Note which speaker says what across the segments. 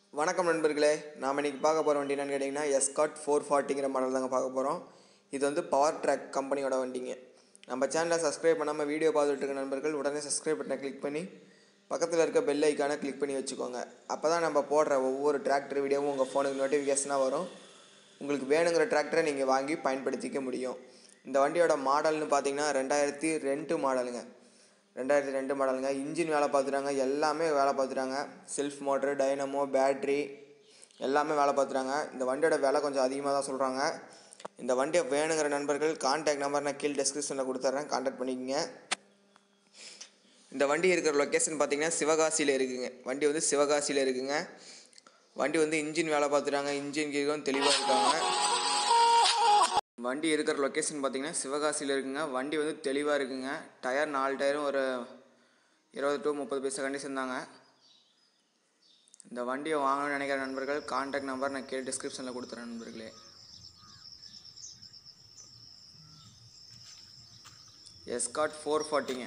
Speaker 1: வணக்கம் நண்பர்களே நாம் இன்றைக்கி பார்க்க போகிற வண்டி என்னன்னு கேட்டிங்கன்னா எஸ்காட் ஃபோர் ஃபார்ட்டிங்கிற மாடல் தாங்க பார்க்க போகிறோம் இது வந்து பவர் ட்ராக் கம்பெனியோட வண்டிங்க நம்ம சேனலை சப்ஸ்கிரைப் பண்ணாமல் வீடியோ பார்த்துட்டு இருக்க நண்பர்கள் உடனே சப்ஸ்கிரைப் பட்டனை கிளிக் பண்ணி பக்கத்தில் இருக்க பெல் ஐக்கானை கிளிக் பண்ணி வச்சுக்கோங்க அப்போ தான் நம்ம போடுற ஒவ்வொரு டிராக்டர் வீடியோவும் உங்கள் ஃபோனுக்கு நோட்டிஃபிகேஷனாக வரும் உங்களுக்கு வேணுங்கிற டிராக்டரை நீங்கள் வாங்கி பயன்படுத்திக்க முடியும் இந்த வண்டியோட மாடல்னு பார்த்தீங்கன்னா ரெண்டாயிரத்தி ரெண்டு மாடலுங்க ரெண்டாயிரத்தி ரெண்டு மாடலுங்க இன்ஜின் வேலை பார்த்துட்டாங்க எல்லாமே வேலை பார்த்துட்டாங்க செல்ஃப் மோட்ரு டைனமோ பேட்ரி எல்லாமே வேலை பார்த்துட்டாங்க இந்த வண்டியோட விலை கொஞ்சம் அதிகமாக தான் சொல்கிறாங்க இந்த வண்டியை வேணுங்கிற நண்பர்கள் கான்டாக்ட் நம்பர் நான் கீழ் டெஸ்கிரிப்ஷனில் கொடுத்துட்றேன் கான்டாக்ட் பண்ணிக்கங்க இந்த வண்டி இருக்கிற லொக்கேஷன் பார்த்தீங்கன்னா சிவகாசியில் இருக்குங்க வண்டி வந்து சிவகாசியில் இருக்குங்க வண்டி வந்து இன்ஜின் வேலை பார்த்துட்டாங்க இன்ஜின் கீழும் தெளிவாக இருக்காங்க வண்டி இருக்கிற லொக்கேஷன் பார்த்தீங்கன்னா சிவகாசியில் இருக்குங்க வண்டி வந்து தெளிவாக இருக்குங்க டயர் நாலு டயரும் ஒரு இருபது டு முப்பது பைசா கண்டிஷன் தாங்க இந்த வண்டியை வாங்கணும்னு நினைக்கிற நண்பர்கள் கான்டாக்ட் நம்பர் நான் கீழே டிஸ்கிரிப்ஷனில் கொடுத்துறேன் நண்பர்களே எஸ்காட் ஃபோர் ஃபார்ட்டிங்க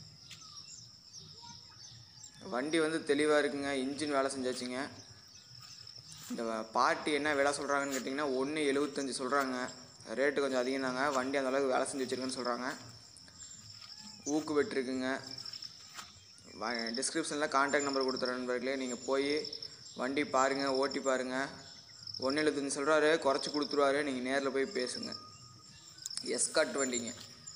Speaker 1: வண்டி வந்து தெளிவாக இருக்குங்க இன்ஜின் வேலை செஞ்சாச்சுங்க இந்த பார்ட்டி என்ன விலை சொல்கிறாங்கன்னு கேட்டிங்கன்னா ஒன்று எழுபத்தஞ்சி சொல்கிறாங்க ரேட்டு கொஞ்சம் அதிகம் தாங்க வண்டி அந்த அளவுக்கு வேலை செஞ்சு வச்சுருக்குன்னு சொல்கிறாங்க ஊக்கு வெட்டிருக்குங்க டிஸ்கிரிப்ஷனில் கான்டாக்ட் நம்பர் கொடுத்துறேன் நண்பர்களே நீங்கள் போய் வண்டி பாருங்கள் ஓட்டி பாருங்கள் ஒன்று எழுபத்தஞ்சி சொல்கிறாரு குறைச்சி கொடுத்துருவாரு நீங்கள் நேரில் போய் பேசுங்க எஸ்காட் வண்டிங்க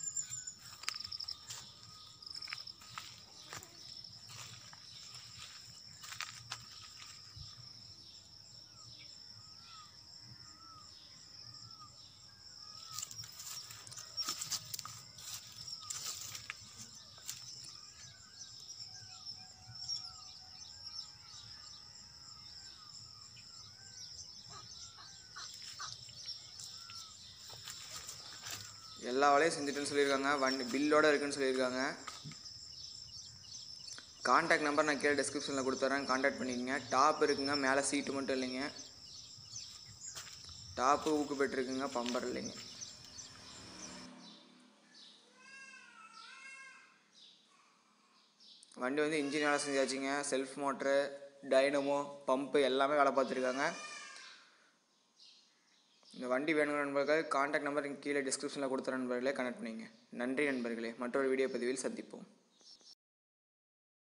Speaker 1: எல்லா வேலையும் செஞ்சுட்டுன்னு சொல்லியிருக்காங்க வண்டி பில்லோட இருக்குன்னு சொல்லியிருக்காங்க கான்டாக்ட் நம்பர் நான் கீழே டிஸ்கிரிப்ஷனில் கொடுத்துட்றேன் கான்டாக்ட் பண்ணிக்கங்க டாப் இருக்குங்க மேலே சீட்டு மட்டும் இல்லைங்க டாப்பு ஊக்கு பெற்றிருக்குங்க பம்பர் இல்லைங்க வண்டி வந்து இன்ஜின் வேலை செஞ்சாச்சுங்க செல்ஃப் மோட்ரு டைனமோ பம்பு எல்லாமே வேலை பார்த்துருக்காங்க இந்த வண்டி வேணுங்கிற நண்பர்கள் கான்டாக்ட் நம்பர் கீழே டிஸ்கிரிப்ஷனில் கொடுத்த நண்பர்களே கனெக்ட் பண்ணிங்க நன்றி நண்பர்களே மற்றொரு வீடியோ பதிவில் சந்திப்போம்